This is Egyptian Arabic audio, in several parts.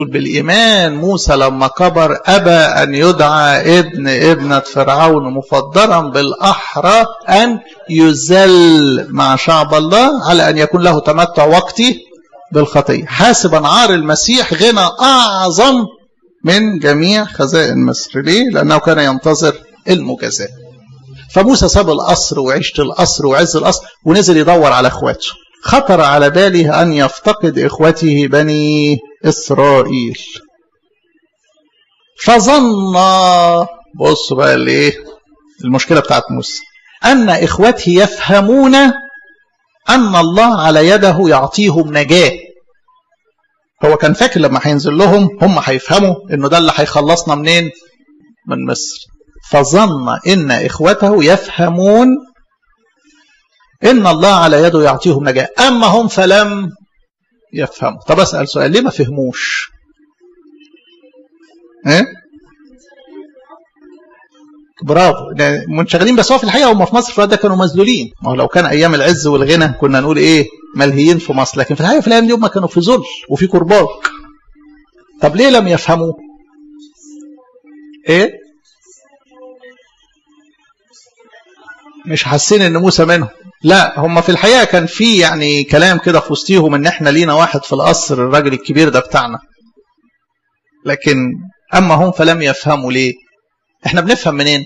بالإيمان موسى لما كبر أبى أن يدعى ابن ابنة فرعون مفضلا بالأحرى أن يزل مع شعب الله على أن يكون له تمتع وقتي بالخطية حاسبا عار المسيح غنى أعظم من جميع خزائن مصر ليه؟ لأنه كان ينتظر المجازاة فموسى ساب القصر وعيشة القصر وعز القصر ونزل يدور على اخواته خطر على باله أن يفتقد إخوته بني إسرائيل فظن بص بقى الايه المشكلة بتاعت موسى أن إخوته يفهمون أن الله على يده يعطيهم نجاة هو كان فاكر لما هينزل لهم هم هيفهموا انه ده اللي هيخلصنا منين من مصر فظن ان اخوته يفهمون ان الله على يده يعطيهم نجاة اما هم فلم يفهموا طب اسال سؤال ليه ما فهموش ايه برافو منشغلين بس هو في الحقيقه هم في مصر في ده كانوا مذلولين ما هو لو كان ايام العز والغنى كنا نقول ايه ملهيين في مصر لكن في الحقيقه في الايام دي هم كانوا في ذل وفي كرباج طب ليه لم يفهموا ايه مش حاسين ان موسى منهم لا هم في الحقيقه كان في يعني كلام كده في وسطيهم ان احنا لينا واحد في القصر الراجل الكبير ده بتاعنا لكن اما هم فلم يفهموا ليه احنا بنفهم منين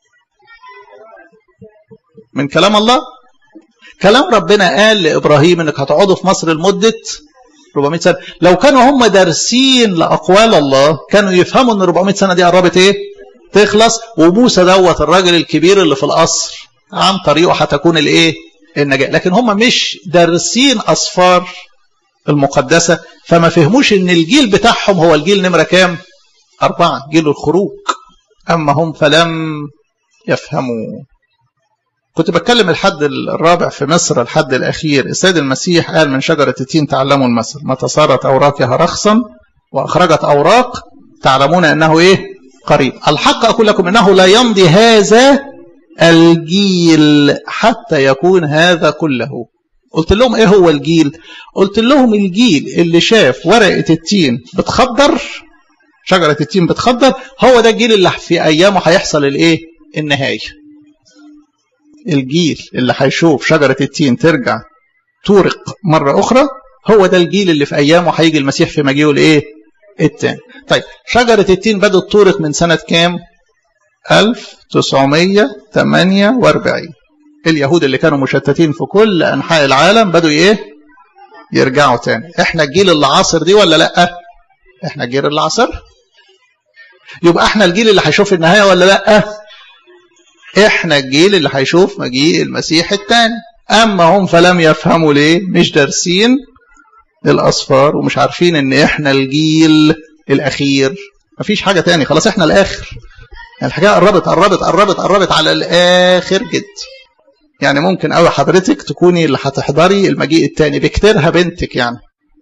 من كلام الله كلام ربنا قال لابراهيم انك هتقعدوا في مصر لمده 400 سنه لو كانوا هم دارسين لاقوال الله كانوا يفهموا ان 400 سنه دي قربت ايه تخلص وموسى دوت الراجل الكبير اللي في القصر عن طريقه هتكون الايه النجاه لكن هم مش دارسين اسفار المقدسه فما فهموش ان الجيل بتاعهم هو الجيل نمره كام اربعه جيل الخروج اما هم فلم يفهموا كنت بتكلم الحد الرابع في مصر الحد الأخير السيد المسيح قال من شجرة التين تعلموا المثل متى صارت أوراقها رخصا وأخرجت أوراق تعلمون أنه إيه قريب الحق أقول لكم أنه لا يمضي هذا الجيل حتى يكون هذا كله قلت لهم ايه هو الجيل قلت لهم الجيل اللي شاف ورقة التين بتخضر شجرة التين بتخضر هو ده الجيل اللي في أيامه هيحصل الايه النهاية الجيل اللي هيشوف شجرة التين ترجع تورق مرة أخرى هو ده الجيل اللي في أيامه هيجي المسيح في مجيئه الإيه؟ التاني. طيب شجرة التين بدأت تورق من سنة كام؟ 1948 اليهود اللي كانوا مشتتين في كل أنحاء العالم بدوا إيه؟ يرجعوا تاني. إحنا الجيل اللي عاصر دي ولا لأ؟ إحنا الجيل اللي عاصر؟ يبقى إحنا الجيل اللي هيشوف النهاية ولا لأ؟ احنا الجيل اللي هيشوف مجيء المسيح الثاني اما هم فلم يفهموا ليه مش دارسين الاصفار ومش عارفين ان احنا الجيل الاخير مفيش حاجه تاني خلاص احنا الاخر يعني الحكايه قربت قربت قربت قربت على الاخر جد يعني ممكن قوي حضرتك تكوني اللي هتحضري المجيء الثاني بكتيرها بنتك يعني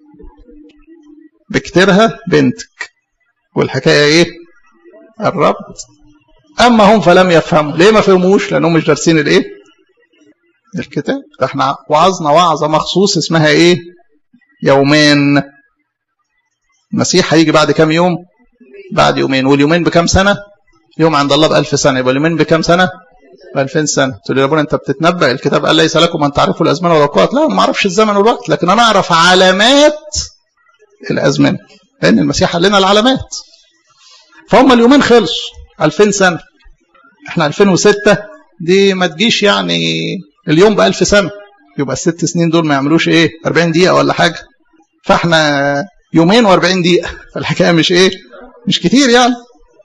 بكتيرها بنتك والحكايه ايه قربت اما هم فلم يفهموا ليه ما فهموش لانهم مش دارسين الايه الكتاب ده احنا وعظنا وعظه مخصوص اسمها ايه يومين المسيح هيجي بعد كام يوم بعد يومين واليومين بكام سنه يوم عند الله بألف سنه يبقى اليومين بكام سنه بألفين سنه تقول لي يا ربنا انت بتتنبأ الكتاب قال ليس لكم ان تعرفوا الازمنه والاوقات لا انا ما اعرفش الزمن والوقت لكن انا اعرف علامات الازمنه لان المسيح قال لنا العلامات فهم اليومين خلصوا 2000 سنة احنا 2006 دي ما تجيش يعني اليوم بألف سنة يبقى الست سنين دول ما يعملوش ايه 40 دقيقة ولا حاجة فاحنا يومين و40 دقيقة فالحكاية مش ايه مش كتير يعني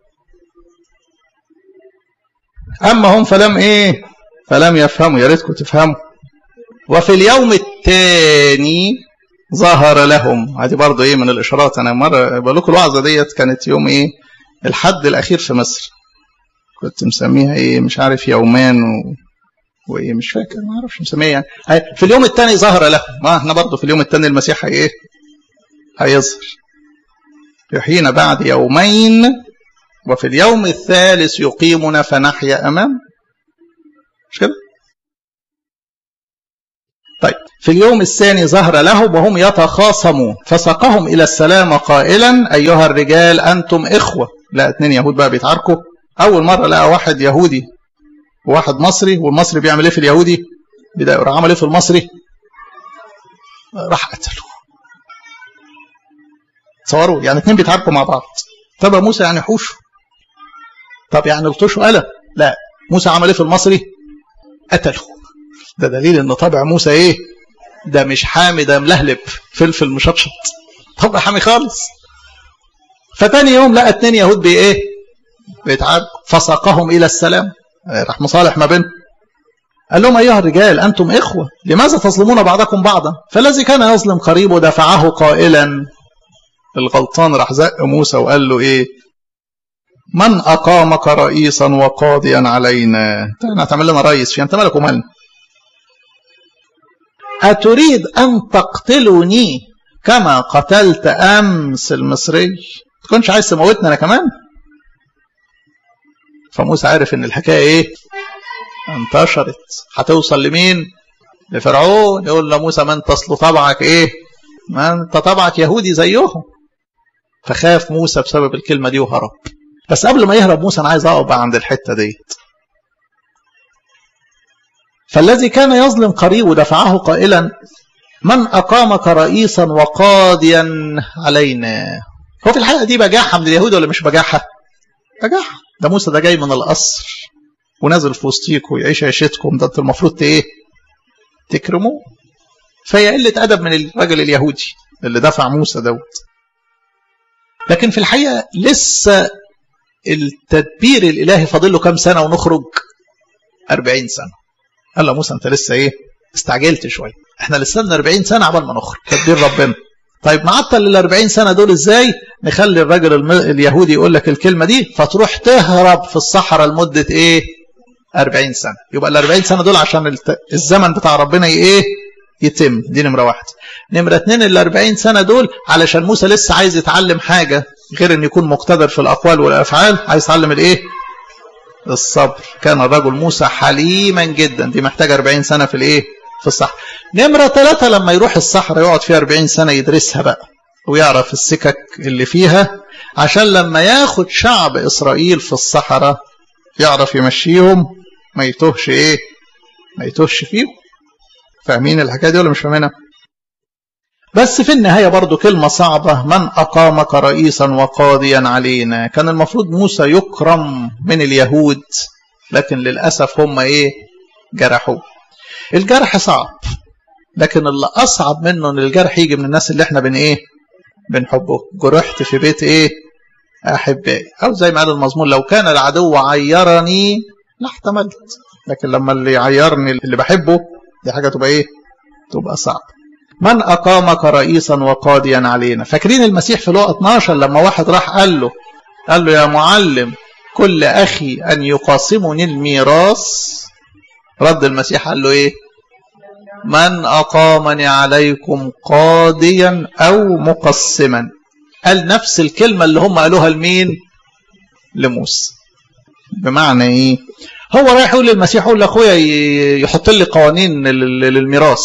أما هم فلم ايه فلم يفهموا يا ريتكم تفهموا وفي اليوم الثاني ظهر لهم هذه برضه ايه من الاشارات انا مره بقول لكم الوعظه ديت كانت يوم ايه الحد الأخير في مصر كنت مسميها إيه مش عارف يومان و... وإيه مش فاكر ما أعرفش مسميها يعني في اليوم الثاني ظهر له ما احنا برضه في اليوم الثاني المسيح إيه هيظهر يحيينا بعد يومين وفي اليوم الثالث يقيمنا فنحيا أمام مش كده طيب في اليوم الثاني ظهر لهم وهم يتخاصمون فساقهم الى السلام قائلا ايها الرجال انتم اخوه لا اتنين يهود بقى بيتعاركوا اول مره لقى واحد يهودي وواحد مصري والمصري بيعمل ايه في اليهودي بدأ عمل ايه في المصري راح قتله تصوروا يعني اتنين بيتعاركوا مع بعض طب يا موسى يعني حوش طب يعني الطشوا قلم لا موسى عمل ايه في المصري قتله ده دليل ان طبع موسى ايه ده مش حامي ده ملهلب فلفل مشطشط طبع حامي خالص فتاني يوم لقى اتنين يهود بي ايه بيتعاركوا فساقهم الى السلام راح مصالح ما بينهم قال لهم ايها الرجال انتم اخوه لماذا تظلمون بعضكم بعضا فالذي كان يظلم قريبه دفعه قائلا الغلطان راح زق موسى وقال له ايه من اقامك رئيسا وقاضيا علينا انت هتعمل لنا رئيس في انت مالك ومالنا اتريد ان تقتلني كما قتلت امس المصري تكونش عايز تموتنا انا كمان فموسى عارف ان الحكايه ايه انتشرت هتوصل لمين لفرعون يقول لموسى ما انت اصل طبعك ايه ما انت طبعك يهودي زيهم فخاف موسى بسبب الكلمه دي وهرب بس قبل ما يهرب موسى انا عايز اقف بقى عند الحته ديت فالذي كان يظلم قريبه دفعه قائلا من اقامك رئيسا وقاضيا علينا هو في الحلقه دي بجاحه من اليهود ولا مش بجاحه بجاحه ده موسى ده جاي من القصر ونازل في وسطيكم ويعيش عيشتكم ده انتوا المفروض ايه تكرموه فهي قله ادب من الراجل اليهودي اللي دفع موسى دوت لكن في الحقيقه لسه التدبير الالهي فاضل له كام سنه ونخرج 40 سنه قال له موسى انت لسه ايه استعجلت شويه احنا لسه لنا 40 سنه عبال ما نخرج تدبير ربنا طيب نعطل ال 40 سنه دول ازاي نخلي الراجل الم... اليهودي يقول لك الكلمه دي فتروح تهرب في الصحراء لمده ايه 40 سنه يبقى ال 40 سنه دول عشان الت... الزمن بتاع ربنا ايه يتم دي نمره واحد نمره اتنين ال 40 سنه دول علشان موسى لسه عايز يتعلم حاجه غير ان يكون مقتدر في الاقوال والافعال عايز يتعلم الايه الصبر كان الرجل موسى حليما جدا دي محتاجه 40 سنه في الايه في الصحراء نمرة ثلاثة لما يروح الصحراء يقعد فيها 40 سنة يدرسها بقى ويعرف السكك اللي فيها عشان لما ياخد شعب إسرائيل في الصحراء يعرف يمشيهم ما يتوهش إيه ما يتوهش فيهم فاهمين الحكاية دي ولا مش فاهمينها بس في النهاية برضو كلمة صعبة من أقامك رئيسا وقاضيا علينا كان المفروض موسى يكرم من اليهود لكن للأسف هم إيه جرحوه الجرح صعب لكن اللي اصعب منه ان الجرح يجي من الناس اللي احنا بن ايه بنحبه جرحت في بيت ايه احبائي او زي ما قال المزمور لو كان العدو عيرني لاحتملت لكن لما اللي يعيرني اللي بحبه دي حاجه تبقى ايه تبقى صعب من اقامك رئيسا وقاضيا علينا فاكرين المسيح في لقا 12 لما واحد راح قال له قال له يا معلم كل اخي ان يقاسمني الميراث رد المسيح قال له ايه من اقامني عليكم قاضيا او مقسما قال نفس الكلمه اللي هم قالوها لمين لموسى بمعنى ايه هو رايح يقول للمسيح يقول لاخويا يحط لي قوانين للميراث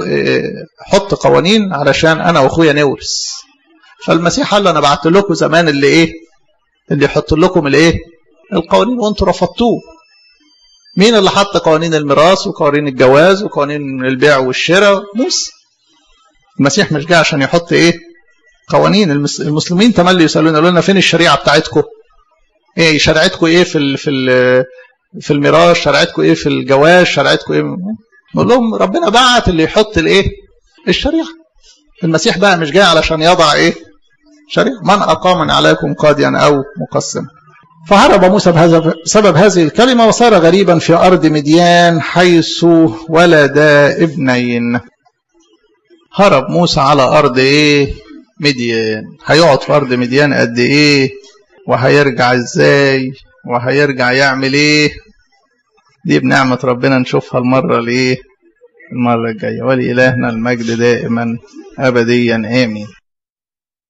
حط قوانين علشان انا واخويا نورث فالمسيح قال له انا بعت لكم زمان اللي ايه اللي يحط لكم الايه القوانين وانتم رفضتوه مين اللي حط قوانين الميراث وقوانين الجواز وقوانين البيع والشراء موسى المسيح مش جاي عشان يحط ايه قوانين المسلمين تملي يسالون يقولوا لنا فين الشريعه بتاعتكم ايه شريعتكم ايه في ال في ال في الميراث شريعتكم ايه في الجواز شريعتكم ايه نقول لهم ربنا بعت اللي يحط الايه الشريعه المسيح بقى مش جاي علشان يضع ايه شريعه من اقام عليكم قاضيا او مقسما فهرب موسى بهذا بسبب هذه الكلمة وصار غريبا في أرض مديان حيث ولد ابنين هرب موسى على أرض إيه مديان هيقعد في أرض مديان قد إيه وهيرجع إزاي وهيرجع يعمل إيه دي بنعمة ربنا نشوفها المرة الإيه المرة الجاية ولإلهنا المجد دائما أبديا آمين